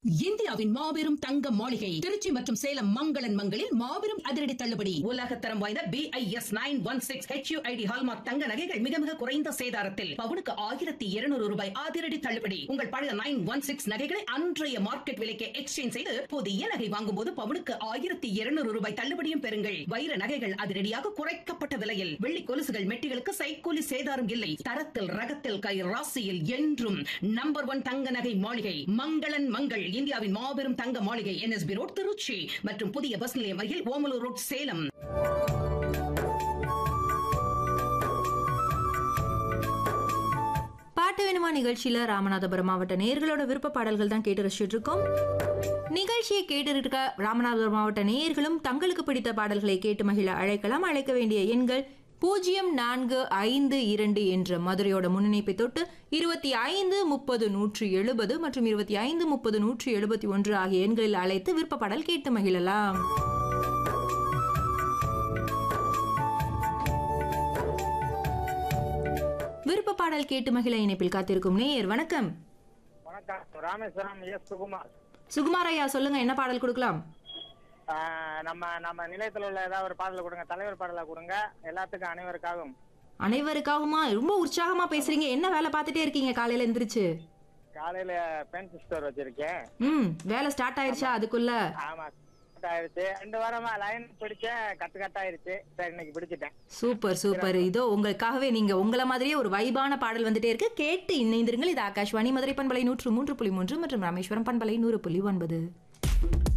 இந்தியாவின் மாபெரும் தங்க மாளிகை திருச்சி மற்றும் சேலம் மங்களன் மங்களில் மாபெரும் அதிரடி தள்ளுபடி உலகத்தரம் வாய்ந்த B I S nine one six HUID hallmark தங்க நகைகள் மிக மிக குறைந்த சேதாரத்தில் பவுனுக்கு ஆயிரத்தி இருநூறு ரூபாய் அதிரடி தள்ளுபடி உங்கள் பழைய நைன் ஒன் சிக்ஸ் நகைகளை அன்றைய மார்க்கெட் விலைக்கு எக்ஸ்சேஞ்ச் செய்து புதிய நகை வாங்கும் போது பவுனுக்கு ஆயிரத்தி இருநூறு ரூபாய் தள்ளுபடியும் பெறுங்கள் வைர நகைகள் அதிரடியாக குறைக்கப்பட்ட விலையில் வெள்ளி கொலுசுகள் மெட்டிகளுக்கு சைக்கூலி சேதாரம் இல்லை தரத்தில் ரகத்தில் கை ராசியில் என்றும் நம்பர் ஒன் தங்க நகை மாளிகை மங்களன் மங்கள் இந்தியாவின் மாபெரும் தங்க மாளிகை என்எஸ்பி ரோட் திருச்சி மற்றும் புதிய பஸ் நிலையம் அருகில் ஓமலூர் ரோட் சேலம் பாட்டு வேணுமா நிகழ்ச்சியில ராமநாதபுரம் மாவட்ட நேயர்களோட விருப்ப பாடல்கள் தான் கேட்டு ரசிச்சுட்டு இருக்கோம் நிகழ்ச்சியை கேட்டு இருக்க ராமநாதபுரம் மாவட்ட நேயர்களும் தங்களுக்கு பிடித்த பாடல்களை கேட்டு மகிழ அழைக்கலாம் அழைக்க வேண்டிய எண்கள் பூஜ்ஜியம் நான்கு ஐந்து இரண்டு என்ற மதுரையோட முன்னிணைப்பை தொட்டு இருபத்தி ஐந்து முப்பது நூற்றி எழுபது மற்றும் இருபத்தி ஐந்து முப்பது நூற்றி எழுபத்தி ஒன்று ஆகிய எண்களில் அழைத்து விருப்ப பாடல் கேட்டு மகிழலாம் விருப்ப பாடல் கேட்டு மகிழ இணைப்பில் காத்திருக்கும் நேயர் வணக்கம் வணக்கம் ராமேஸ்வரம் எஸ் சுகுமார் சுகுமாரையா சொல்லுங்க என்ன பாடல் கொடுக்கலாம் ஆஹ் நம்ம நம்ம நிலையத்தில் உள்ள ஏதாவது ஒரு பாடல கொடுங்க தலைவர் பாடலை கொடுங்க எல்லாத்துக்கும் அனைவருக்காகவும் அனைவருக்காகவுமா ரொம்ப உற்சாகமா பேசுறீங்க என்ன வேலை பார்த்துட்டே இருக்கீங்க காலையில எந்திரிச்சு காலையில பென்சி ஸ்டோர் வச்சிருக்கேன் ம் வேலை ஸ்டார்ட் ஆயிருச்சா அதுக்குள்ள ஆமா cut ஆயிருச்சு ரெண்டு வாரமா லைன் பிடிச்சேன் கட்டு கட்டாயிருச்சு சரி இன்னைக்கு பிடிச்சிட்டேன் சூப்பர் சூப்பர் இதோ உங்களுக்காகவே நீங்க உங்கள மாதிரியே ஒரு வைபான பாடல் வந்துட்டே இருக்கு கேட்டு இணைந்திருங்கள் இது ஆகாஷ்வாணி மதுரை பண்பலை நூற்று மூன்று புள்ளி மூன்று மற்றும் ராமேஸ்வரம் பண்பலை நூறு புள்ளி ஒன்பது